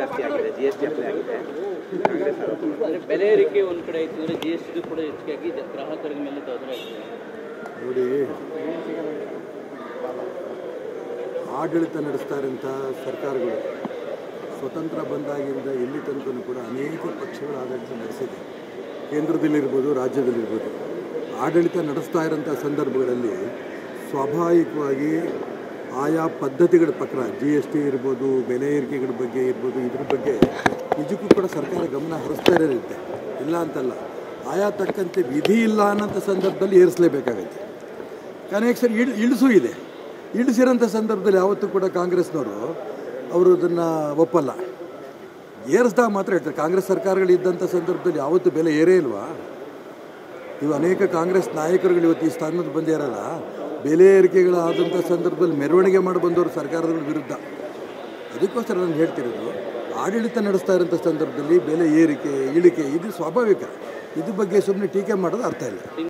ಜಾಸ್ತಿ ಆಗಿದೆ G S T apply ಆಗಿದೆ ಕಾಂಗ್ರೆಸ್ ಆರೋಪ ಮಾಡಿದೆ. ಅಂದ್ರೆ ಬೆಲೆ ಏರಿಕೆ ಒಂದ್ ಕಡೆ ಆಯ್ತು ಅಂದ್ರೆ ಜಿ ಎಸ್ ಟಿ ಕೂಡ ಹೆಚ್ಚಿಗೆ ಆಗಿ ಜ- ಗ್ರಾಹಕರ ಮೇಲೆ ತೊಂದರೆ ಆಗ್ತದೆ ನೋಡಿ ಆಡಳಿತ ನಡೆಸ್ತಾ ಇರೋಂಥ ಸರ್ಕಾರಗಳು ಸ್ವತಂತ್ರ ಬಂದಾಗಿಂದ ಇಲ್ಲಿ ತನಕ ಕೂಡ ಅನೇಕ ಪಕ್ಷಗಳು ಆಡಳಿತ ನಡೆಸಿದೆ ಕೇಂದ್ರದಲ್ಲಿರ್ಬೋದು ರಾಜ್ಯದಲ್ಲಿರ್ಬೋದು ಆಡಳಿತ ನಡೆಸ್ತಾ ಇರೋಂಥ ಸಂದರ್ಭಗಳಲ್ಲಿ ಸ್ವಾಭಾವಿಕವಾಗಿ ಆಯಾ ಪದ್ಧತಿಗಳ ಪ್ರಕಾರ ಜಿ ಎಸ್ ಟಿ ಇರ್ಬೋದು ಬೆಲೆ ಏರಿಕೆಗಳ ಬಗ್ಗೆ ಇರ್ಬೋದು ಇದ್ರ ಬಗ್ಗೆ ನಿಜಕ್ಕೂ ಕೂಡ ಸರ್ಕಾರ ಗಮನ ಹರಿಸ್ತಾ ಇರುತ್ತೆ ಇಲ್ಲ ಅಂತಲ್ಲ ಆಯಾ ತಕ್ಕಂತೆ ವಿಧಿ ಇಲ್ಲ ಅನ್ನೋಂಥ ಸಂದರ್ಭದಲ್ಲಿ ಏರಿಸಲೇಬೇಕಾಗತ್ತೆ ಕನೆಕ್ಷನ್ ಇಳ್ ಇಳಿಸು ಇದೆ ಇಳಿಸಿರೋಂಥ ಸಂದರ್ಭದಲ್ಲಿ ಯಾವತ್ತೂ ಕೂಡ ಕಾಂಗ್ರೆಸ್ನವರು ಅವರು ಅದನ್ನು ಒಪ್ಪಲ್ಲ ಏರಿಸ್ದಾಗ ಮಾತ್ರ ಹೇಳ್ತಾರೆ ಕಾಂಗ್ರೆಸ್ ಸರ್ಕಾರಗಳಿದ್ದಂಥ ಸಂದರ್ಭದಲ್ಲಿ ಯಾವತ್ತೂ ಬೆಲೆ ಏರೇ ಇಲ್ವಾ ಇವು ಅನೇಕ ಕಾಂಗ್ರೆಸ್ ನಾಯಕರುಗಳು ಇವತ್ತು ಈ ಸ್ಥಾನದಲ್ಲಿ ಬಂದಿರಲ್ಲ ಬೆಲೆ ಏರಿಕೆಗಳಾದಂಥ ಸಂದರ್ಭದಲ್ಲಿ ಮೆರವಣಿಗೆ ಮಾಡಿ ಬಂದವರು ಸರ್ಕಾರದ ವಿರುದ್ಧ ಅದಕ್ಕೋಸ್ಕರ ನಾನು ಹೇಳ್ತಿರೋದು ಆಡಳಿತ ನಡೆಸ್ತಾ ಇರೋಂಥ ಸಂದರ್ಭದಲ್ಲಿ ಬೆಲೆ ಏರಿಕೆ ಇಳಿಕೆ ಇದು ಸ್ವಾಭಾವಿಕ ಇದ್ರ ಬಗ್ಗೆ ಸುಮ್ಮನೆ ಟೀಕೆ ಮಾಡೋದು ಅರ್ಥ ಇಲ್ಲ